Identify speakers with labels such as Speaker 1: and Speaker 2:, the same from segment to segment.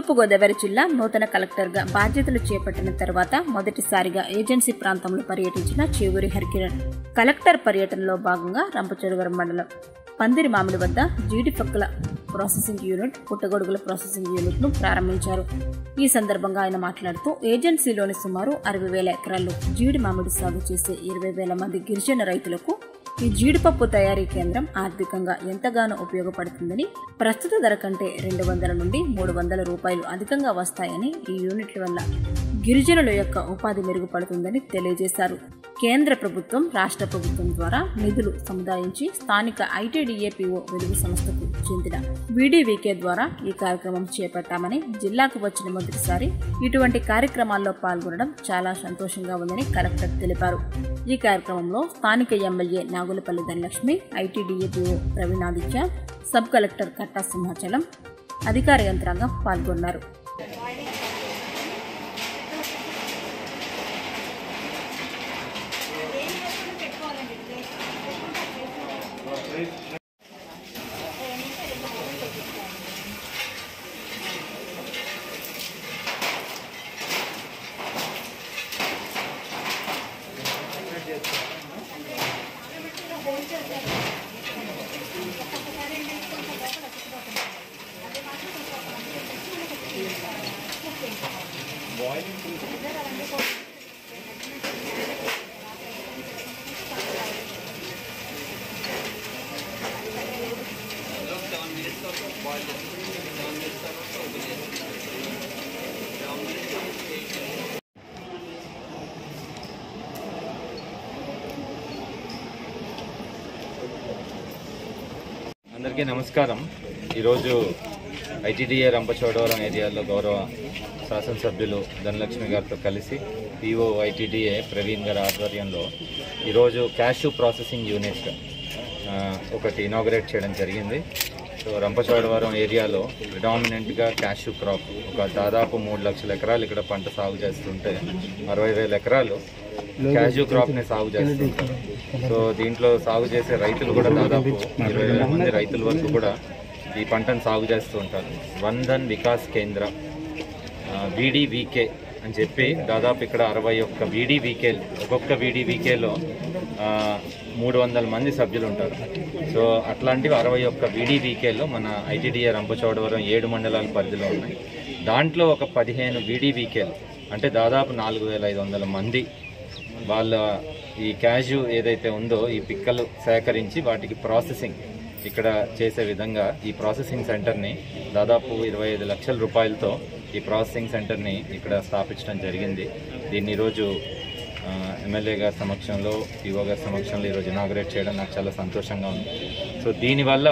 Speaker 1: తూర్పుగోదావరి జిల్లా నూతన కలెక్టర్గా బాధ్యతలు చేపట్టిన తర్వాత మొదటిసారిగా ఏజెన్సీ ప్రాంతంలో పర్యటించిన చేవూరి హరికిరణ్ కలెక్టర్ పర్యటనలో భాగంగా రంపచోడవరం మండలం పందిరి మామిడి వద్ద జీడి పక్కల ప్రాసెసింగ్ యూనిట్ పుట్టగొడుగుల ప్రాసెసింగ్ యూనిట్ ను ప్రారంభించారు ఈ సందర్భంగా ఆయన మాట్లాడుతూ ఏజెన్సీలోని సుమారు అరవై వేల ఎకరాల్లో జీడి మామిడి సాగు చేసే ఇరవై వేల మంది గిరిజన రైతులకు ఈ జీడిపప్పు తయారీ కేంద్రం ఆర్థికంగా ఎంతగానో ఉపయోగపడుతుందని ప్రస్తుత ధర కంటే రెండు వందల నుండి మూడు వందల రూపాయలు అధికంగా వస్తాయని ఈ యూనిట్ల వల్ల గిరిజనుల యొక్క ఉపాధి మెరుగుపడుతుందని తెలియజేశారు కేంద్ర ప్రభుత్వం రాష్ట్ర ప్రభుత్వం ద్వారా నిధులు సముదాయించి స్థానిక ఐటీడీఏపీఓ వెలుగు సంస్థకు చెందిన వీడీవీకే ద్వారా ఈ కార్యక్రమం చేపట్టామని జిల్లాకు వచ్చిన మొదటిసారి ఇటువంటి కార్యక్రమాల్లో పాల్గొనడం చాలా సంతోషంగా ఉందని కలెక్టర్ తెలిపారు ఈ కార్యక్రమంలో స్థానిక MLA Nagulapalli Dhanalakshmi ITDA PO Praveenaditya sub collector Katta Simhachalam అధికార యంత్రాంగం పాల్గొన్నారు
Speaker 2: అందరికీ నమస్కారం ఈరోజు ఐటీడీఏ రంపచోడవరం ఏరియాలో గౌరవ శాసనసభ్యులు ధనలక్ష్మి గారితో కలిసి పిఓ ఐటీడీఏ ప్రవీణ్ గారి ఆధ్వర్యంలో ఈరోజు క్యాషు ప్రాసెసింగ్ యూనిట్ ఆ, ఒకటి ఇనాగరేట్ చేయడం జరిగింది సో రంపచోడవరం ఏరియాలో ప్రిడామినెంట్గా క్యాషు క్రాప్ ఒక దాదాపు మూడు లక్షల ఎకరాలు ఇక్కడ పంట సాగు చేస్తుంటే అరవై వేల ఎకరాలు క్యాషు క్రాప్ని సాగు చేస్తుంటారు సో దీంట్లో సాగు చేసే రైతులు కూడా దాదాపు ఇరవై వేల మంది రైతుల వరకు కూడా ఈ పంటను సాగు చేస్తూ ఉంటారు వందన్ వికాస్ కేంద్ర వీడీవీకే అని చెప్పి దాదాపు ఇక్కడ అరవై ఒక్క వీడీవీకేలు ఒక్కొక్క వీడీవీకేలో మూడు వందల మంది సభ్యులు ఉంటారు సో అట్లాంటివి అరవై ఒక్క వీడీవీకేలో మన ఐటీడీఏ రంపచోడవరం ఏడు మండలాల పరిధిలో ఉన్నాయి దాంట్లో ఒక పదిహేను వీడీవీకేలు అంటే దాదాపు నాలుగు వేల ఐదు వందల మంది వాళ్ళ ఈ క్యాజు ఏదైతే ఉందో ఈ పిక్కలు సేకరించి వాటికి ప్రాసెసింగ్ ఇక్కడ చేసే విధంగా ఈ ప్రాసెసింగ్ సెంటర్ని దాదాపు ఇరవై ఐదు లక్షల రూపాయలతో ఈ ప్రాసెసింగ్ సెంటర్ని ఇక్కడ స్థాపించడం జరిగింది దీన్ని ఈరోజు ఆ, ఎమ్మెల్యే గారి సమక్షంలో ఈవో గారి సమక్షంలో ఈరోజు ఇనాగ్రేట్ చేయడం నాకు చాలా సంతోషంగా ఉంది సో దీనివల్ల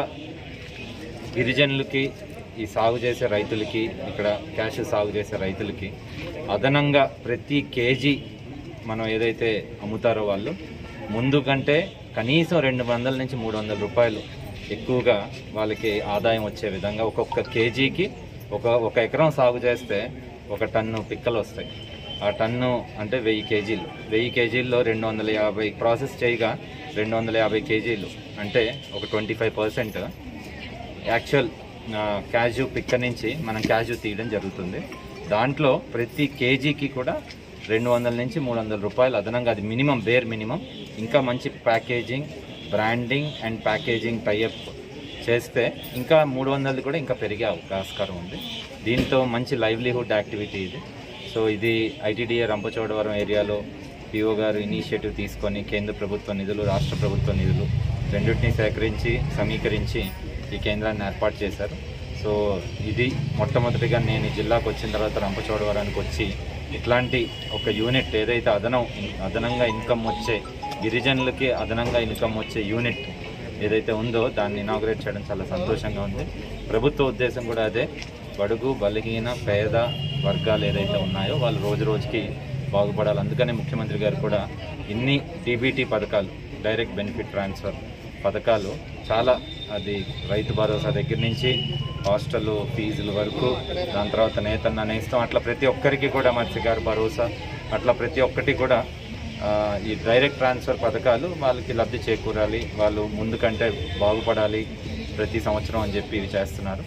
Speaker 2: గిరిజనులకి ఈ సాగు చేసే రైతులకి ఇక్కడ క్యాష్ సాగు చేసే రైతులకి అదనంగా ప్రతి కేజీ మనం ఏదైతే అమ్ముతారో వాళ్ళు ముందు కంటే కనీసం రెండు వందల నుంచి మూడు వందల రూపాయలు ఎక్కువగా వాళ్ళకి ఆదాయం వచ్చే విధంగా ఒక్కొక్క కేజీకి ఒక ఒక ఎకరం సాగు చేస్తే ఒక టన్ను పిక్కలు వస్తాయి ఆ టన్ను అంటే వెయ్యి కేజీలు వెయ్యి కేజీల్లో రెండు వందల యాభై ప్రాసెస్ చేయగా రెండు వందల యాభై కేజీలు అంటే ఒక ట్వంటీ ఫైవ్ పర్సెంట్ యాక్చువల్ క్యాజు పిక్క నుంచి మనం క్యాజు తీయడం జరుగుతుంది దాంట్లో ప్రతి కేజీకి కూడా రెండు వందల నుంచి మూడు వందల రూపాయలు అదనంగా అది మినిమం బేర్ మినిమం ఇంకా మంచి packaging branding and packaging tie up చేస్తే ఇంకా మూడు వందలది కూడా ఇంకా పెరిగే అవకాశం ఉంది దీంతో మంచి లైవ్లీహుడ్ యాక్టివిటీ ఇది సో ఇది ఐటీడీఏ రంపచోడవరం ఏరియాలో పిఓ గారు ఇనిషియేటివ్ తీసుకొని కేంద్ర ప్రభుత్వ నిధులు రాష్ట్ర ప్రభుత్వ నిధులు రెండింటిని సేకరించి సమీకరించి ఈ కేంద్రాన్ని ఏర్పాటు చేశారు సో ఇది మొట్టమొదటిగా నేను ఈ జిల్లాకు వచ్చిన తర్వాత రంపచోడవరానికి వచ్చి ఇట్లాంటి ఒక యూనిట్ ఏదైతే అదనం అదనంగా ఇన్కమ్ వచ్చే గిరిజనులకి అదనంగా ఇన్కమ్ వచ్చే యూనిట్ ఏదైతే ఉందో దాన్ని ఇనాగ్రేట్ చేయడం చాలా సంతోషంగా ఉంది ప్రభుత్వ ఉద్దేశం కూడా అదే బడుగు బలహీన పేద వర్గాలు ఏదైతే ఉన్నాయో వాళ్ళు రోజు రోజుకి బాగుపడాలి అందుకనే ముఖ్యమంత్రి గారు కూడా ఇన్ని డీబీటీ పథకాలు డైరెక్ట్ బెనిఫిట్ ట్రాన్స్ఫర్ పథకాలు చాలా అది రైతు భరోసా దగ్గర నుంచి హాస్టల్ ఫీజుల వరకు దాని తర్వాత నేతన్న నేస్తం అట్లా ప్రతి ఒక్కరికి కూడా మత్స్యకారు భరోసా అట్లా ప్రతి ఒక్కటి కూడా ఆ, ఈ డైరెక్ట్ ట్రాన్స్ఫర్ పథకాలు వాళ్ళకి లబ్ధి చేకూరాలి వాళ్ళు ముందు కంటే బాగుపడాలి ప్రతి సంవత్సరం అని చెప్పి ఇవి చేస్తున్నారు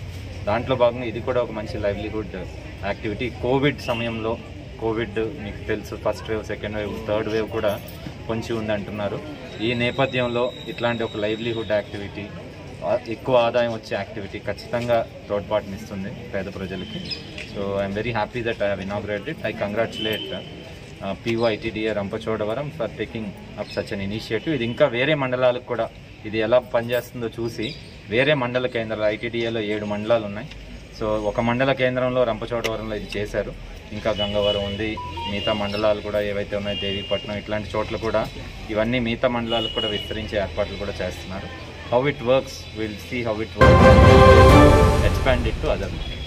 Speaker 2: దాంట్లో భాగంగా ఇది కూడా ఒక మంచి లైవ్లీహుడ్ యాక్టివిటీ కోవిడ్ సమయంలో కోవిడ్ మీకు తెలుసు first wave second wave third wave కూడా పొంచి ఉంది అంటున్నారు ఈ నేపథ్యంలో ఇట్లాంటి ఒక లైవ్లీహుడ్ యాక్టివిటీ ఆ- ఎక్కువ ఆదాయం వచ్చే యాక్టివిటీ ఖచ్చితంగా తోడ్పాటునిస్తుంది పేద ప్రజలకి so I'm very happy that I have inaugurated I congratulate PO ITDA Rampachodavaram for taking up such an initiative ఇది ఇంకా వేరే మండలాలకు కూడా ఇది ఎలా పనిచేస్తుందో చూసి వేరే మండల కేంద్రాలు ఐటీడీఏలో ఏడు మండలాలు ఉన్నాయి సో ఒక మండల కేంద్రంలో రంపచోడవరంలో ఇది చేశారు ఇంకా గంగవరం ఉంది మిగతా మండలాలు కూడా ఏవైతే ఉన్నాయో దేవీపట్నం ఇట్లాంటి చోట్ల కూడా ఇవన్నీ మిగతా మండలాలకు కూడా విస్తరించే ఏర్పాట్లు కూడా చేస్తున్నారు how it works will see how it works expand it to other